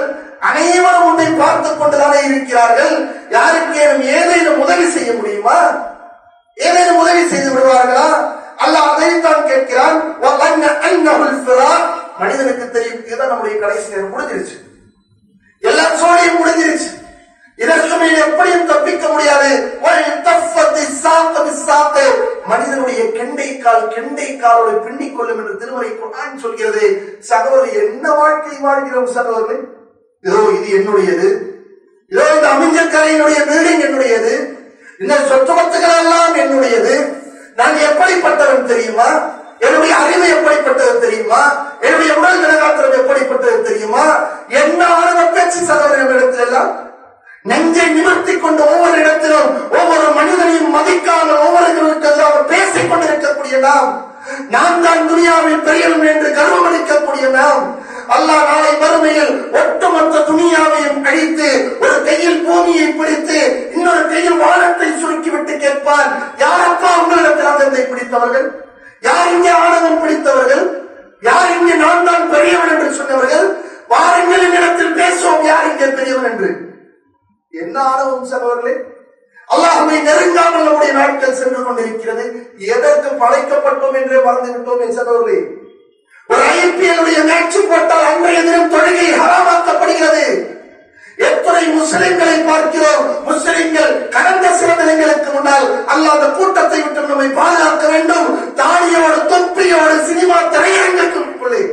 அனைவரும் உன்னை பார்த்துக் கொண்டுதானே இருக்கிறார்கள் யாருக்கேனும் ஏதேனும் உதவி செய்ய முடியுமா ஏதேனும் உதவி செய்து விடுவார்களா அல்லாஹ் அதைத்தான் கேட்கிறான் وَظَنَّ أَنَّهُ الْفِرَاقُ. மனிதனுக்கு தெரியும் இதுதான் நம்முடைய கடைசி நேரம் முடிஞ்சிருச்சு எல்லா சோழியும் முடிஞ்சிருச்சு இதற்கு மேல் எப்படியும் தப்பிக்க முடியாது وَالْتَفَّتِ السَّاقُ بِالسَّاقِ. மனிதனுடைய கெண்டை கால் கெண்டை காலோடு பின்னிக் கொள்ளும் என்று திருமறை குர்ஆன் சொல்கிறது சகோதரர் என்ன வாழ்க்கை வாழ்கிறோம் சகோதரர்களே இதோ இது என்னுடையது இதோ இந்த அமைஞ்சக்கரையினுடைய பில்டிங் என்னுடையது இந்த சொத்துமத்துகள் எல்லாம் என்னுடையது நான் எப்படிப்பட்டவன் தெரியுமா என்னுடைய அறிவு எப்படிப்பட்டது தெரியுமா என்னுடைய உடல் நிலகாத்திரம் எப்படிப்பட்டது தெரியுமா என்ன ஆணவ பேச்சு சகோதரன் இடத்துல எல்லாம் நெஞ்சை நிமிர்த்தி கொண்டு ஒவ்வொரு இடத்திலும் ஒவ்வொரு மனிதனையும் மதிக்காமல் ஒவ்வொருவருக்கெல்லாம் பேசிக் கொண்டிருக்கக்கூடிய நாம் நான் தான் துனியாவில் பெரியவன் என்று கர்வம் அளிக்கக்கூடிய நாம் அல்லாஹ் நாளை வறுமையில் ஒட்டுமொத்த துனியாவையும் அழித்து ஒரு கையில் பூமியை பிடித்து இன்னொரு கையில் வானத்தை சுருக்கிவிட்டு கேட்பான் யாரப்பா உங்களிடத்தில் அகந்தை பிடித்தவர்கள் யார் இங்கே ஆணவம் பிடித்தவர்கள் யார் இங்கே நான் தான் பெரியவன் என்று சொன்னவர்கள் வாருங்கள் என்னிடத்தில் பேசுவோம் யார் இங்கே பெரியவன் என்று என்ன ஆணவம் சகோதரர்களே அல்லாஹுவை நெருங்காமல் நம்முடைய நாட்கள் சென்று கொண்டிருக்கிறது எதற்கு படைக்கப்பட்டோம் என்றே மறந்து விட்டோம் என் சகோதரர்களே ஒரு ஐபிஎல்லுடைய மேட்ச் போட்டால் அன்றைய தினம் தொழுகை ஹராமாக்கப்படுகிறது எத்தனை முஸ்லிம்களை பார்க்கிறோம் முஸ்லிம்கள் கடந்த சில தினங்களுக்கு முன்னால் அல்லாஹ் அந்த கூட்டத்தை விட்டு நம்மை பாதுகாக்க வேண்டும் தாடியோடு தொப்பியோடு சினிமா திரையரங்குக்குள்ளே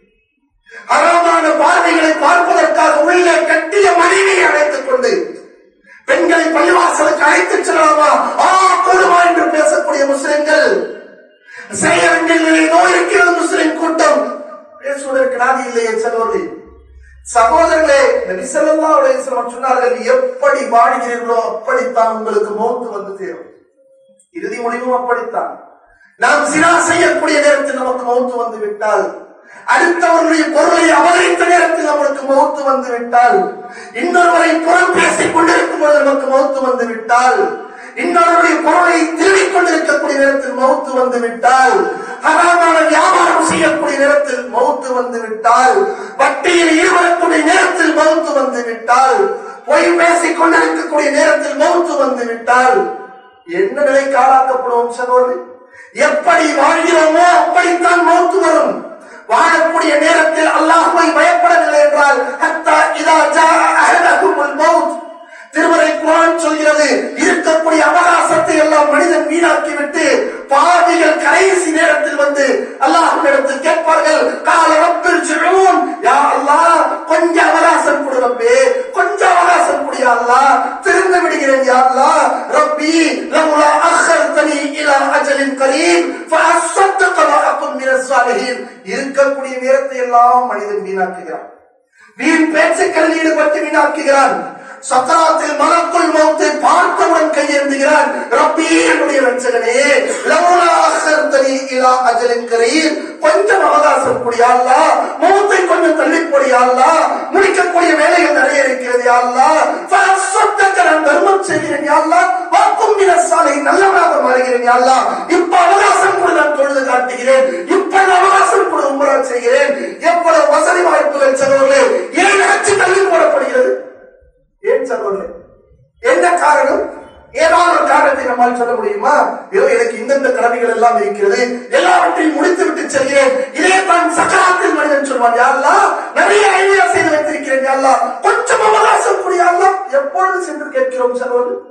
ஹராமான பார்வைகளை பார்ப்பதற்காக உள்ளே கட்டிய மனைவியை அழைத்துக் கொண்டு பெண்களை பள்ளிவாசலுக்கு அழைத்துச் செல்லலாமா ஆ கூடுமா என்று பேசக்கூடிய முஸ்லிம்கள் செயலங்களிலே நோய் இருக்கிறது முஸ்லிம் கூட்டம் பேசுவதற்கு நாதி இல்லையே சகோதரி சகோதரர்களே நபி ஸல்லல்லாஹு அலைஹி வஸல்லம் சொன்னார்கள் எப்படி வாழ்கிறீர்களோ அப்படித்தான் உங்களுக்கு மௌத்து வந்து சேரும் இறுதி முடிவும் அப்படித்தான் நாம் சினா செய்யக்கூடிய நேரத்தில் நமக்கு மௌத்து வந்து விட்டால் அடுத்தவர்களுடைய பொருளை அபகரித்த நேரத்தில் நமக்கு மௌத்து வந்து விட்டால் இன்னொருவரை புறம் பேசிக் கொண்டிருக்கும் போது நமக்கு மௌத்து வந்து விட்டால் இன்னொருவருடைய பொருளை திருடிக் கொண்டிருக்கக்கூடிய நேரத்தில் மௌத்து வந்து விட்டால் ஹராமான வியாபாரம் செய்யக்கூடிய நேரத்தில் மௌத்து வந்து விட்டால் வட்டியில் ஈடுபடக்கூடிய நேரத்தில் மௌத்து வந்து விட்டால் பொய் பேசிக் கொண்டிருக்கக்கூடிய நேரத்தில் மௌத்து வந்து விட்டால் என்ன நிலைக்கு ஆளாக்கப்படுவோம் சகோதரி எப்படி வாழ்கிறோமோ அப்படித்தான் மௌத்து வரும் வாழக்கூடிய நேரத்தில் அல்லாஹ்வை பயப்படவில்லை என்றால் ஹத்தா இதா ஜாஅ அஹதகுமுல் மௌத் திருமறை குரான் சொல்கிறது இருக்கக்கூடிய அவகாசத்தை எல்லாம் மனிதன் வீணாக்கி விட்டு பாவிகள் கடைசி நேரத்தில் வந்து அல்லாஹ்விடத்தில் கேட்பார்கள் கால ரப்பில் ஜுஊன் யா அல்லாஹ் கொஞ்சம் அவகாசம் கொடு ரப்பே கொஞ்சம் அவகாசம் கொடு யா அல்லாஹ் திறந்து விடுகிறேன் யா அல்லாஹ் ரப்பி லவுலா அخرتني الى اجل قريب فاصدق واكن من الصالحين இருக்கக்கூடிய நேரத்தை எல்லாம் மனிதன் வீணாக்குகிறான் வீண் பேச்சுக்களில் ஈடுபட்டு வீணாக்குகிறான் சக்கராத்தில் மலக்குள் மௌத்தை பார்த்தவுடன் கையேந்துகிறான் ரப்பி என்னுடைய ரட்சகனே லவுலா அஹர்தனி இலா அஜலின் கரீர் கொஞ்சம் அவகாசம் கூடிய அல்லா மௌத்தை கொஞ்சம் தள்ளி போடிய அல்லா முடிக்கக்கூடிய வேலைகள் நிறைய இருக்கிறது அல்லா சொத்தக்க நான் தர்மம் செய்கிறேன் அல்லா வாக்கும் சாலை நல்லவனாக மாறுகிறேன் அல்லா இப்ப அவகாசம் கூட நான் தொழுது காட்டுகிறேன் இப்ப அவகாசம் கூட உமரா செய்கிறேன் எவ்வளவு வசதி வாய்ப்புகள் சகோதரர்களே ஏன் அச்சு தள்ளி போடப்படுகிறது ஏன் சகோதரர்களே என்ன காரணம் ஏதாவது ஒரு காரணத்தை நம்மால் சொல்ல முடியுமா ஏதோ எனக்கு இந்தந்த கடமைகள் எல்லாம் இருக்கிறது எல்லாவற்றையும் முடித்து விட்டு செல்கிறேன் இதே தான் சக்கராத்தில் மனிதன் சொல்வான் யாருலா நிறைய ஐடியா செய்து வைத்திருக்கிறேன் யாருலா கொஞ்சம் அவகாசம் கூடிய அல்லா எப்பொழுது சென்று கேட்கிறோம் சகோதரர்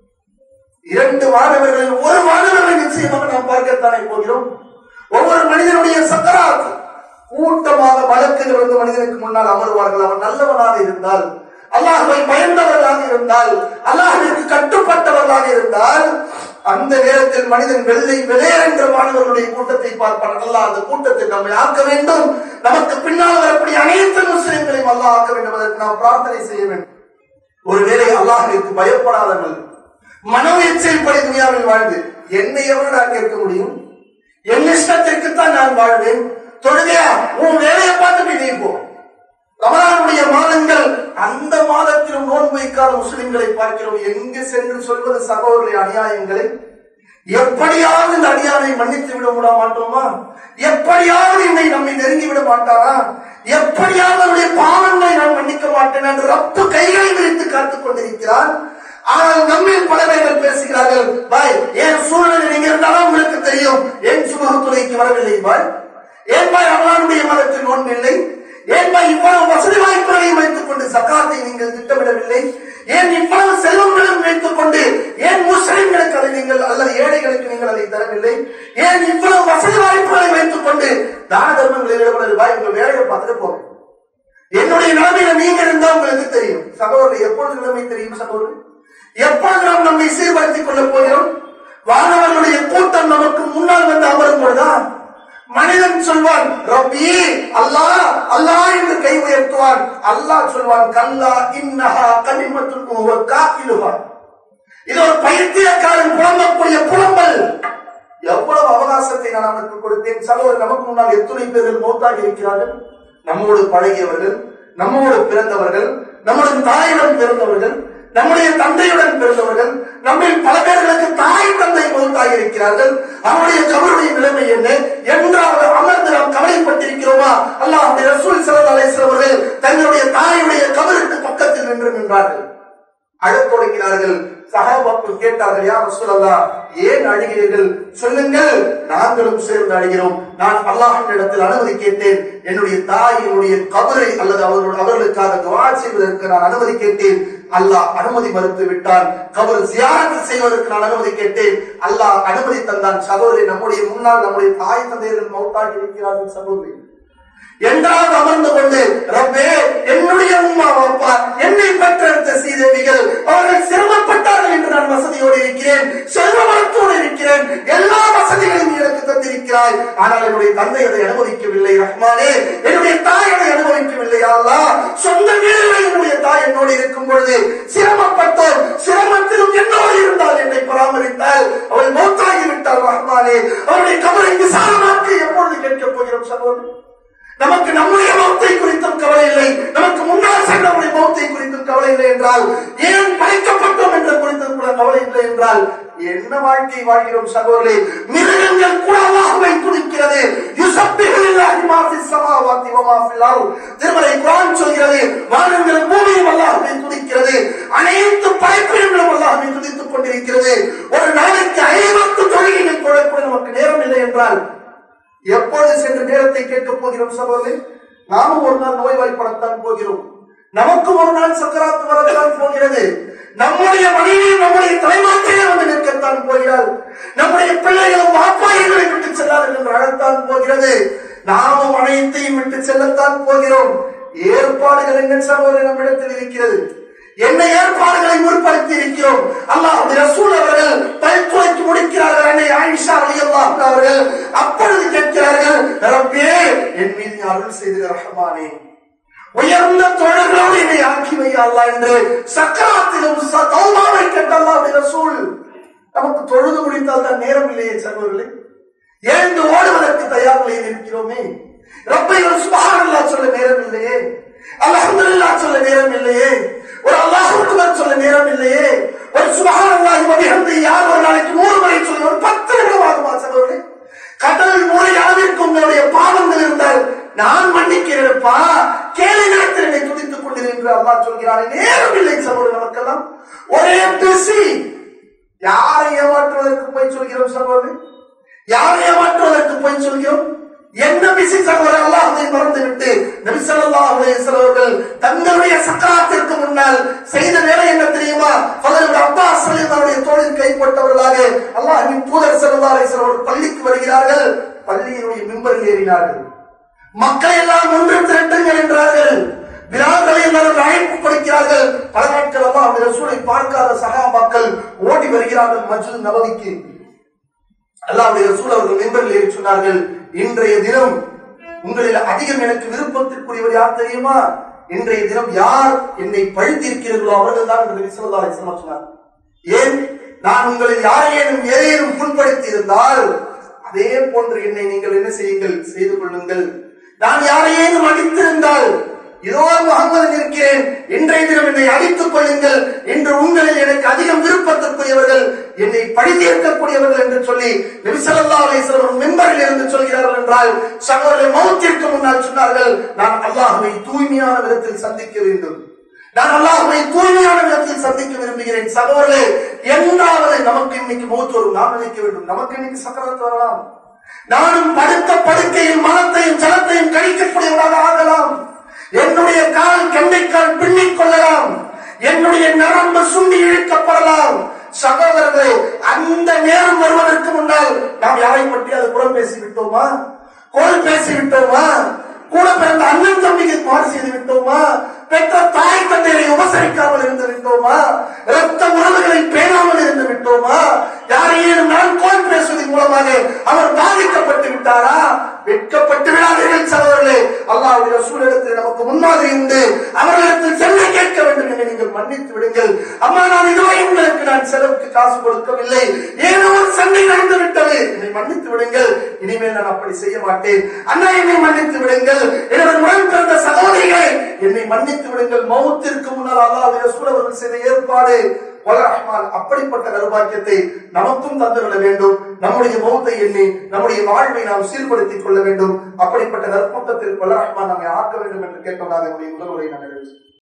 இரண்டு மாணவர்களில் ஒரு மாணவர்களை நிச்சயமாக நாம் பார்க்கத்தானே போகிறோம் ஒவ்வொரு மனிதனுடைய சக்கராத் கூட்டமாக வழக்குகள் வந்து மனிதனுக்கு முன்னால் அமருவார்கள் அவன் நல்லவனாக இருந்தால் அல்லாஹ்வை பயந்தவர்களாக இருந்தால் அல்லாஹ்விற்கு கட்டுப்பட்டவர்களாக இருந்தால் அந்த நேரத்தில் மனிதன் வெள்ளை வெளியேற என்ற மாணவர்களுடைய கூட்டத்தை பார்ப்பான் அல்லாஹ் அந்த கூட்டத்தை நம்மை ஆக்க வேண்டும் நமக்கு பின்னால் வரக்கூடிய அனைத்து முஸ்லிம்களையும் அல்லாஹ் ஆக்க வேண்டும் அதற்கு நாம் பிரார்த்தனை செய்ய வேண்டும் ஒருவேளை அல்லாஹ்விற்கு பயப்படாதவர்கள் மனோ இச்சைப்படி துணியாவில் வாழ்ந்து என்னை எவ்வளவு நான் கேட்க முடியும் என் இஷ்டத்திற்குத்தான் நான் வாழ்வேன் தொழுகையா உன் வேலையை பார்த்துட்டு நீ போ ரமலானுடைய மாதங்கள் அந்த மாதத்திலும் நோன்பு வைக்காத முஸ்லிம்களை பார்க்கிறோம் எங்கு சென்று சொல்வது சகோதரர்களை அநியாயங்களை எப்படியாவது இந்த அடியானை மன்னித்து விட விட மாட்டோமா எப்படியாவது என்னை நம்மை நெருங்கி விட மாட்டாரா எப்படியாவது அவருடைய பாவங்களை நான் மன்னிக்க மாட்டேன் என்று ரப்பு கைகளை விரித்து காத்துக் கொண்டிருக்கிறான் ஆனால் நம்மில் பல பேர்கள் பேசுகிறார்கள் பாய் என் சூழ்நிலை நீங்க இருந்தாலும் உங்களுக்கு தெரியும் என் சுமகத்துறைக்கு வரவில்லை பாய் ஏன் பாய் அவனுடைய மதத்தில் ஒன்றில்லை ஏன் பாய் இவ்வளவு வசதி வாய்ப்புகளையும் வைத்துக் கொண்டு சக்காத்தை நீங்கள் திட்டமிடவில்லை ஏன் இவ்வளவு செல்வங்களும் வைத்துக் கொண்டு ஏன் முஸ்லிம்களுக்கு அதை நீங்கள் அல்லது ஏழைகளுக்கு நீங்கள் அதை தரவில்லை ஏன் இவ்வளவு வசதி வாய்ப்புகளை வைத்துக் கொண்டு தான தர்மங்களில் ஈடுபடுவது பாய் உங்க வேலையை பார்த்துட்டு போங்க என்னுடைய நிலைமையில நீங்க இருந்தா உங்களுக்கு தெரியும் சகோதரர் எப்பொழுது நிலைமை தெரியும் சகோதரர் எப்பொழுது நாம் நம்மை சீர்படுத்திக் கொள்ள போகிறோம் வானவர்களுடைய கூட்டம் நமக்கு முன்னால் வந்து அமரும் பொழுதுதான் மனிதன் சொல்வான் ரப்பி அல்லாஹ் அல்லாஹ் என்று கை உயர்த்துவான் அல்லாஹ் சொல்வான் கல்லா இன்னஹா கனிமத்துன் ஹுவ காயிலுஹா இது ஒரு பைத்தியக்காரன் புலம்பக்கூடிய புலம்பல் எவ்வளவு அவகாசத்தை நான் அவனுக்கு கொடுத்தேன் சகோதரர் நமக்கு முன்னால் எத்தனை பேர்கள் மௌத்தாகி இருக்கிறார்கள் நம்மோடு பழகியவர்கள் நம்மோடு பிறந்தவர்கள் நம்முடைய தாயுடன் பிறந்தவர்கள் நம்முடைய தந்தையுடன் பிறந்தவர்கள் நம்மில் பல பேர்களுக்கு தாய் தந்தை மௌத்தாகி இருக்கிறார்கள் அவருடைய கபருடைய நிலைமை என்ன என்றாவது அமர்ந்து நாம் கவலைப்பட்டிருக்கிறோமா அல்லாஹ் ரசூல் சல்லா அலிஸ்லாம் அவர்கள் தங்களுடைய தாயுடைய கபருக்கு பக்கத்தில் நின்று நின்றார்கள் அழத் தொடங்கினார்கள் சகாபாக்கள் கேட்டார்கள் யார் ரசூலல்லா ஏன் அழுகிறீர்கள் சொல்லுங்கள் நாங்களும் சேர்ந்து அழுகிறோம் நான் அல்லாஹின் இடத்தில் அனுமதி கேட்டேன் என்னுடைய தாய் என்னுடைய கபரை அல்லது அவர்கள் அவர்களுக்காக துவா செய்வதற்கு நான் அனுமதி கேட்டேன் அல்லாஹ் அனுமதி மறுத்து விட்டான் கபர் ஜியாரத்து செய்வதற்கு நான் அனுமதி கேட்டேன் அல்லாஹ் அனுமதி தந்தான் சகோதரி நம்முடைய முன்னால் நம்முடைய தாய் தந்தையர்கள் மௌத்தாகி இருக்கிறார்கள் சகோதரி என்றாவது அமர்ந்து கொண்டு ரப்பே என்னுடைய உம்மா அப்பா என்னை பெற்றெடுத்த சீதேவிகள் அவர்கள் சிரமப்பட்டார்கள் என்று நான் வசதியோடு இருக்கிறேன் செல்வ வளத்தோடு இருக்கிறேன் எல்லா வசதிகளையும் நீ எனக்கு தந்திருக்கிறாய் ஆனால் என்னுடைய தந்தை அதை அனுமதிக்கவில்லை ரஹ்மானே என்னுடைய தாய் அதை அனுமதிக்கவில்லை அல்லா சொந்த வீடுகளில் என்னுடைய தாய் என்னோடு இருக்கும் பொழுது சிரமப்பட்டோம் சிரமத்திலும் என்னோடு இருந்தால் என்னை பராமரித்தால் அவள் மௌத்தாகி விட்டாள் ரஹ்மானே அவருடைய கவலை விசாலமாக்கி எப்பொழுது கேட்கப் போகிறோம் சகோதரர் நமக்கு நம்முடைய மௌத்தை குறித்தும் கவலை இல்லை நமக்கு முன்னால் சென்றவருடைய மௌத்தை குறித்தும் கவலை இல்லை என்றால் ஏன் படைக்கப்பட்டோம் என்ற குறித்தும் கூட கவலை இல்லை என்றால் என்ன வாழ்க்கை வாழ்கிறோம் சகோதரே மிருகங்கள் கூட அல்லாஹ்வை துதிக்கிறது யுசப்பிஹுலில்லாஹி மா ஃபிஸ் ஸமாவாத்தி வ மா ஃபில் அர்த் திருமலை குர்ஆன் சொல்கிறது வானங்களும் பூமியும் அல்லாஹ்வை துதிக்கிறது அனைத்து படைப்பினங்களும் அல்லாஹ்வை துதித்துக் கொண்டிருக்கிறது ஒரு நாளைக்கு ஐம்பத்து தொழுகைகள் தொழக்கூட நமக்கு நேரம் இல்லை என்றால் எப்பொழுது சென்று நேரத்தை கேட்கப் போகிறோம் சகோதரி நாமும் ஒரு நாள் நோய்வாய்ப்படத்தான் போகிறோம் நமக்கு ஒரு நாள் சக்கராத்து வரத்தான் போகிறது நம்முடைய மனைவி நம்முடைய தலைமாட்டிலே வந்து நிற்கத்தான் போகிறாள் நம்முடைய பிள்ளைகளும் வாப்பாயங்களை விட்டு செல்லார்கள் என்று அழத்தான் போகிறது நாமும் அனைத்தையும் விட்டு செல்லத்தான் போகிறோம் ஏற்பாடுகள் எங்க சகோதரி நம்மிடத்தில் இருக்கிறது என்ன ஏற்பாடுகளை முற்படுத்தி இருக்கிறோம் அல்லாஹ் ரசூல் அவர்கள் பல்துறைக்கு முடிக்கிறார்கள் அன்னை ஆயிஷா ரலியல்லாஹு அன்ஹா அவர்கள் அப்பொழுது கேட்கிறார்கள் ரப்பே என் மீது நீ அருள் செய்து ரஹ்மானே உயர்ந்த தொழில்களோடு என்னை ஆக்கி வை அல்லாஹ் என்று சக்கராத்திலும் ச- தௌபாவை கேட்ட அல்லாஹ் ரசூல் நமக்கு தொழுது முடித்தால் தான் நேரம் இல்லையே சகோதரர்களே எழுந்து ஓடுவதற்கு தயார் நிலையில் இருக்கிறோமே ரப்பை ஒரு சுபஹானல்லாஹ் சொல்ல நேரம் இல்லையே அல்ஹம்துலில்லாஹ் சொல்ல நேரம் இல்லையே ஒரு அல்லாஹ் அக்பர் சொல்ல நேரம் இல்லையே ஒரு சுபஹானல்லாஹி வ பிஹம்தி யார் ஒரு நாளைக்கு நூறு முறை சொல்ல ஒரு பத்து நிமிடம் ஆகுமா சகோதரர்களே கடல் மூளை அளவிற்கு உங்களுடைய பாவங்கள் இருந்தால் நான் மன்னிக்கிறேன்ப்பா கேள்வி நேரத்தில் என்னை துதித்துக் கொண்டிருக்கிற அல்லாஹ் சொல்கிறான் நேரம் இல்லை சகோதரர் நமக்கெல்லாம் ஒரே பிஸி யாரை ஏமாற்றுவதற்கு போய் சொல்கிறோம் சகோதரி யாரை ஏமாற்றுவதற்கு போய் சொல்கிறோம் என்ன பிசி சகோதரர் அல்லாஹ்வை மறந்துவிட்டு நபி ஸல்லல்லாஹு அலைஹி வஸல்லம் அவர்கள் தங்களுடைய சக்கராத்திற்கு முன்னால் செய்த வேலை என்ன தெரியுமா ஃபதலுல் அப்பாஸ் அவருடைய தோளில் கைப்பட்டவர்களாக அல்லாஹ்வின் தூதர் ஸல்லல்லாஹு அலைஹி வஸல்லம் அவர்கள் பள்ளிக்கு வருகிறார்கள் பள்ளியினுடைய மிம்பரில் ஏறினார்கள் மக்கள் எல்லாம் ஒன்று திரட்டுங்கள் என்றார்கள் விழாக்களை எல்லாரும் அழைப்பு கொடுக்கிறார்கள் பல நாட்கள் எல்லாம் அந்த ரசூலை பார்க்காத சகாபாக்கள் ஓடி வருகிறார்கள் மஸ்ஜித் நபவிக்கு அல்லாஹ்வுடைய ரசூல் அவர்கள் மெம்பரில் ஏறி சொன்னார்கள் இன்றைய தினம் உங்களில் அதிகம் எனக்கு விருப்பத்திற்குரியவர் யார் தெரியுமா இன்றைய தினம் யார் என்னை பழித்திருக்கிறீர்களோ அவர்கள் தான் என்று விசவல்லா சொன்னார் ஏன் நான் உங்களில் யாரையேனும் ஏதேனும் புண்படுத்தி இருந்தால் அதே போன்று என்னை நீங்கள் என்ன செய்யுங்கள் செய்து கொள்ளுங்கள் நான் யாரையேனும் அடித்திருந்தால் இதோ முகமது நிற்கிறேன் இன்றைய தினம் என்னை அடித்துக் கொள்ளுங்கள் இன்று உங்களில் எனக்கு அதிகம் விருப்பத்திற்குரியவர்கள் என்னை பழி தீர்க்கக்கூடியவர்கள் என்று சொல்லி நபிசல்லா அலிஸ்வரம் மெம்பர் புகாரில் இருந்து சொல்கிறார்கள் என்றால் சகோதரர்கள் மௌத்திற்கு முன்னால் சொன்னார்கள் நான் அல்லாஹுவை தூய்மையான விதத்தில் சந்திக்க வேண்டும் நான் அல்லாஹுவை தூய்மையான விதத்தில் சந்திக்க விரும்புகிறேன் சகோதரர்களே எங்காவது நமக்கு இன்னைக்கு மௌத் வரும் நாம் நினைக்க வேண்டும் நமக்கு இன்னைக்கு சக்கரத்து வரலாம் நானும் படுத்த படுக்கையில் மனத்தையும் ஜலத்தையும் கழிக்கக்கூடியவராக ஆகலாம் என்னுடைய கால் கெண்டைக்கால் பின்னிக் கொள்ளலாம் என்னுடைய நரம்பு சுண்டி இழுக்கப்படலாம் சகோதரர்களே அந்த நேரம் வருவதற்கு முன்னால் நாம் யாரை பற்றி அது புறம் பேசி விட்டோமா கோல் பேசி விட்டோமா கூட பிறந்த அண்ணன் தம்பிக்கு மாறு செய்து விட்டோமா பெற்ற தாய் தந்தையை உபசரிக்காமல் இருந்து விட்டோமா இரத்த உறவுகளை பேணாமல் இருந்து விட்டோமா யாரையும் நான் கோல் பேசுவதன் மூலமாக அவர் பாதிக்கப்பட்டு விட்டாரா வெட்கப்பட்டு விடாதீர்கள் சகோதரர்களே அல்லாஹ்வுடைய சூழலத்தில் நமக்கு முன்மாதிரி உண்டு அவர்களிடத்தில் செல்ல கேட்க வேண்டும் என்று நீங்கள் மன்னித்து விடுங்கள் அம்மா நான் இதுவரை உங்களுக்கு நான் செலவுக்கு காசு கொடுக்கவில்லை ஏதோ ஒரு சண்டை நடந்து விட்டது என்னை மன்னித்து விடுங்கள் இனிமேல் நான் அப்படி செய்ய மாட்டேன் அண்ணா என்னை மன்னித்து விடுங்கள் எனது உடன் பிறந்த சகோதரிகளை என்னை மன்னித்து விடுங்கள் மௌத்திற்கு முன்னால் அல்லாஹ்வுடைய சூழல் செய்த ஏற்பாடு வல ரஹ்மான் அப்படிப்பட்ட நர்பாக்கியத்தை நமக்கும் தந்துவிட வேண்டும் நம்முடைய மௌத்தை எண்ணி நம்முடைய வாழ்வை நாம் சீர்படுத்திக் கொள்ள வேண்டும் அப்படிப்பட்ட நற்பூட்டத்தில் வல ரஹ்மான் நம்மை ஆக்க வேண்டும் என்று கேட்டோம் நான் என்னுடைய முதல் உரை நான் நிறைவு செய்கிறேன்.